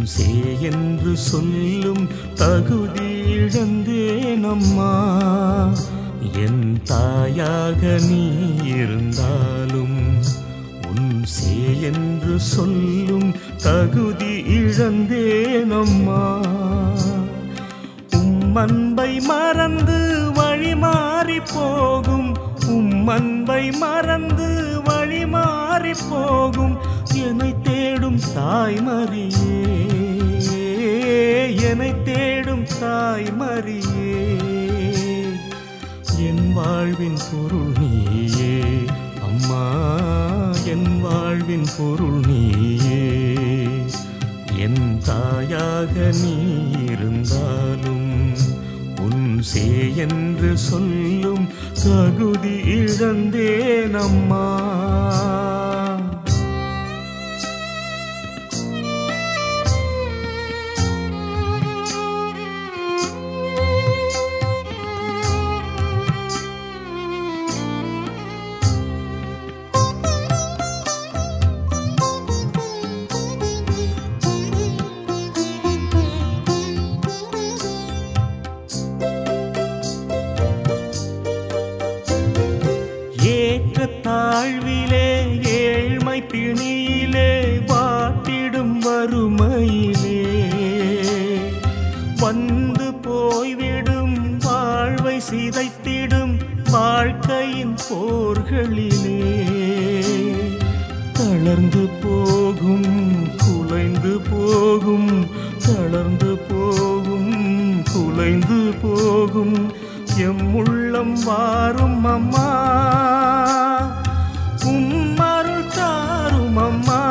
சே என்று சொல்லும் தகுதி இழந்தேனம்மா என் தாயாக நீ இருந்தாலும் உன் சே என்று சொல்லும் தகுதி இழந்தேனம்மா உம் அன்பை மறந்து வழி மாறி போகும் உம் அன்பை மறந்து வழி மாறி போகும் என்னை தேடும் தாய்மரியே என்னை தேடும் தாய்மரியே என் வாழ்வின் பொருள் நீயே அம்மா என் வாழ்வின் பொருள் நீயே என் தாயாக நீ இருந்தாலும் உன் சே என்று சொல்லும் தகுதி இழந்தேனம்மா ஏற்ற தாழ்விலே ஏழ்மை பிணியிலே வாட்டிடும் வறுமையிலே வந்து போய்விடும் வாழ்வை சிதைத்திடும் வாழ்க்கையின் போர்களிலே தளர்ந்து போகும் குலைந்து போகும் தளர்ந்து போகும் குலைந்து போகும் எம் உள்ளம் வாரும் அம்மா உம்மருள் தாரும் அம்மா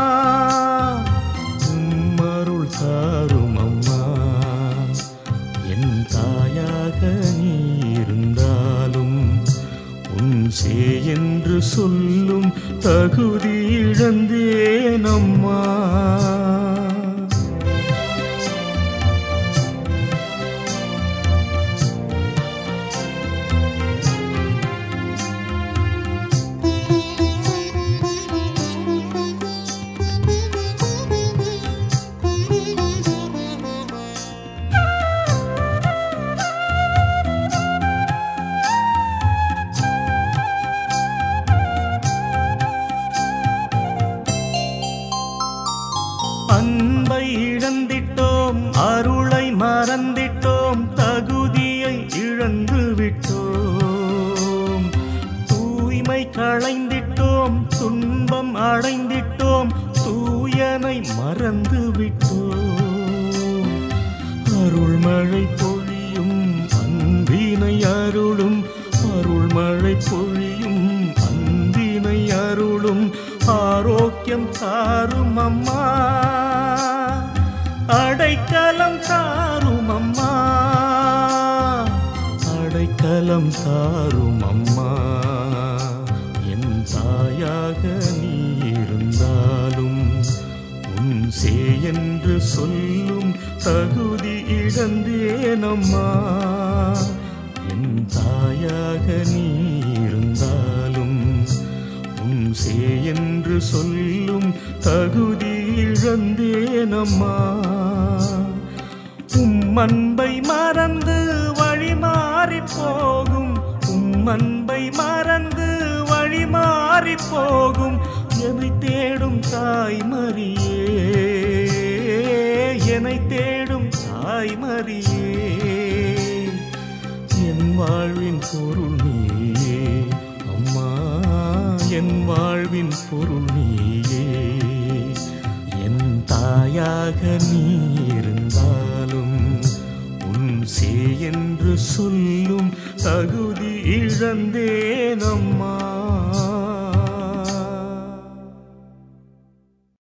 உம்மருள் தாரும் அம்மா என் தாயாக நீ இருந்தாலும் உன் சே என்று சொல்லும் தகுதி இழந்தேனம்மா அன்பை இழந்திட்டோம் அருளை மறந்திட்டோம் தகுதியை இழந்து விட்டோம் தூய்மை களைந்திட்டோம் துன்பம் அடைந்திட்டோம் தூயனை மறந்து விட்டோம் அருள்மழை பொழியும் அன்பினை அருளும் அருள்மழை பொழியும் அன்பினை அருளும் ஆரோக்கியம் தாரும் அம்மா அடைக்கலம் தாரும் அம்மா அடைக்கலம் தாரும் அம்மா என் தாயாக நீ இருந்தாலும் உன் சே என்று சொல்லும் தகுதி இழந்தேனம்மா என் தாயாக நீ இருந்தாலும் உன் சே என்று சொல்லும் தகுதி இழந்தேனம்மா உம் அன்பை மறந்து வழி மாறி போகும் உம் அன்பை மறந்து வழி மாறி போகும் என்னை தேடும் தாய்மரியே என்னை தேடும் தாய்மரியே என் வாழ்வின் பொருள் நீயே அம்மா என் வாழ்வின் பொருள் நீயே என் தாயாக நீ இருந்தாலும் உன் சே என்று சொல்லும் தகுதி இழந்தேனம்மா